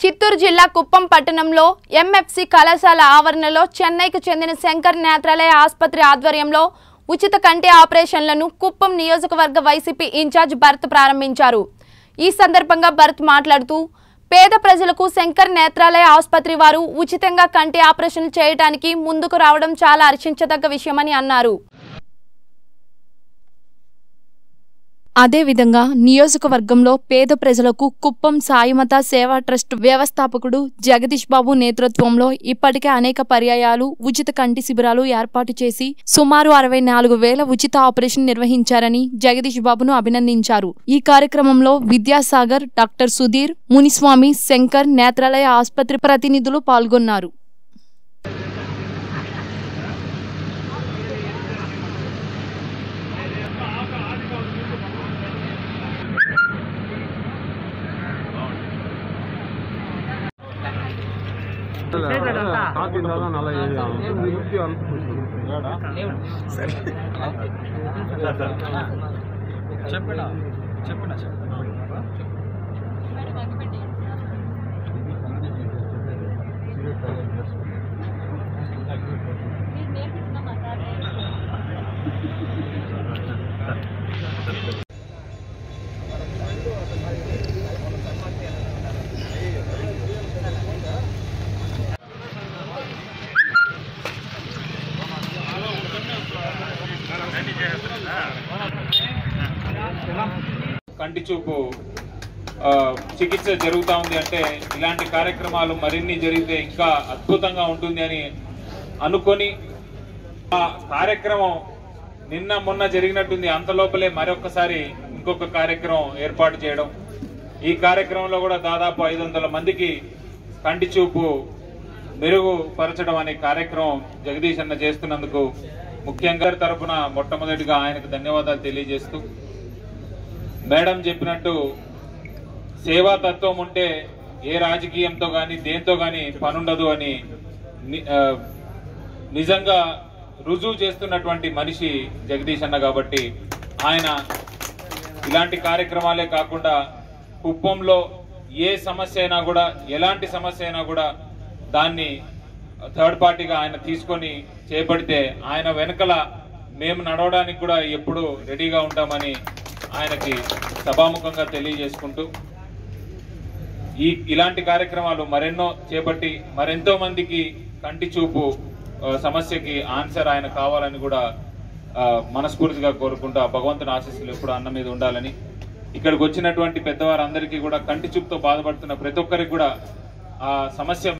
చిత్తూరు జిల్లా కుప్పం పట్టణంలో ఎంఎఫ్సి కళాశాల ఆవరణలో చెన్నైకి చెందిన శంకర్ నేత్రాలయ ఆసుపత్రి ఆధ్వర్యంలో ఉచిత కంటి ఆపరేషన్లను కుప్పం నియోజకవర్గ వైసీపీ ఇన్ఛార్జ్ భరత్ ప్రారంభించారు ఈ సందర్భంగా భరత్ మాట్లాడుతూ పేద ప్రజలకు శంకర్ నేత్రాలయ ఆసుపత్రి వారు ఉచితంగా కంటి ఆపరేషన్లు చేయడానికి ముందుకు రావడం చాలా హర్షించదగ్గ విషయమని అన్నారు అదేవిధంగా నియోజకవర్గంలో పేద ప్రజలకు కుప్పం సాయిమత సేవా ట్రస్ట్ వ్యవస్థాపకుడు జగదీష్ బాబు నేతృత్వంలో ఇప్పటికే అనేక పర్యాయాలు ఉచిత కంటి శిబిరాలు ఏర్పాటు చేసి సుమారు అరవై నాలుగు వేల ఉచిత ఆపరేషన్ నిర్వహించారని జగదీష్ బాబును అభినందించారు ఈ కార్యక్రమంలో విద్యాసాగర్ డాక్టర్ సుధీర్ మునిస్వామి శంకర్ నేత్రాలయ ఆసుపత్రి ప్రతినిధులు పాల్గొన్నారు காத்து இருந்தால் தான் நல்லா ஏறியாகும் முக்கிய చెప్పినా చెప్పినా కంటి చూపు ఆ, చికిత్స జరుగుతూ ఉంది అంటే ఇలాంటి కార్యక్రమాలు మరిన్ని జరిగితే ఇంకా అద్భుతంగా ఉంటుంది అని అనుకొని ఆ కార్యక్రమం నిన్న మొన్న జరిగినట్టుంది అంత లోపలే మరొకసారి ఇంకొక కార్యక్రమం ఏర్పాటు చేయడం ఈ కార్యక్రమంలో కూడా దాదాపు ఐదు వందల మందికి కంటి చూపు మెరుగుపరచడం అనే కార్యక్రమం జగదీష్ అన్న చేస్తున్నందుకు ముఖ్యంగా తరపున మొట్టమొదటిగా ఆయనకు ధన్యవాదాలు తెలియజేస్తూ మేడం చెప్పినట్టు సేవా తత్వం ఉంటే ఏ రాజకీయంతో గాని దేంతో గాని పనుండదు అని ని- ఆ, నిజంగా రుజువు చేస్తున్నటువంటి మనిషి జగదీష్ అన్న కాబట్టి ఆయన ఇలాంటి కార్యక్రమాలే కాకుండా కుప్పంలో ఏ సమస్య అయినా కూడా ఎలాంటి సమస్య అయినా కూడా దాన్ని థర్డ్ పార్టీగా ఆయన తీసుకొని చేపడితే ఆయన వెనకల మేము నడవడానికి కూడా ఎప్పుడు రెడీగా ఉంటామని ఆయనకి సభాముఖంగా తెలియజేసుకుంటూ ఈ ఇలాంటి కార్యక్రమాలు మరెన్నో చేపట్టి మరెంతో మందికి కంటి చూపు ఆ, సమస్యకి ఆన్సర్ ఆయన కావాలని కూడా ఆ, మనస్ఫూర్తిగా కోరుకుంటూ ఆ భగవంతుని ఆశీస్సులు ఎప్పుడు అన్న మీద ఉండాలని ఇక్కడికి వచ్చినటువంటి పెద్దవారందరికీ కూడా కంటి చూపుతో బాధపడుతున్న ప్రతి ఒక్కరికి కూడా ఆ సమస్య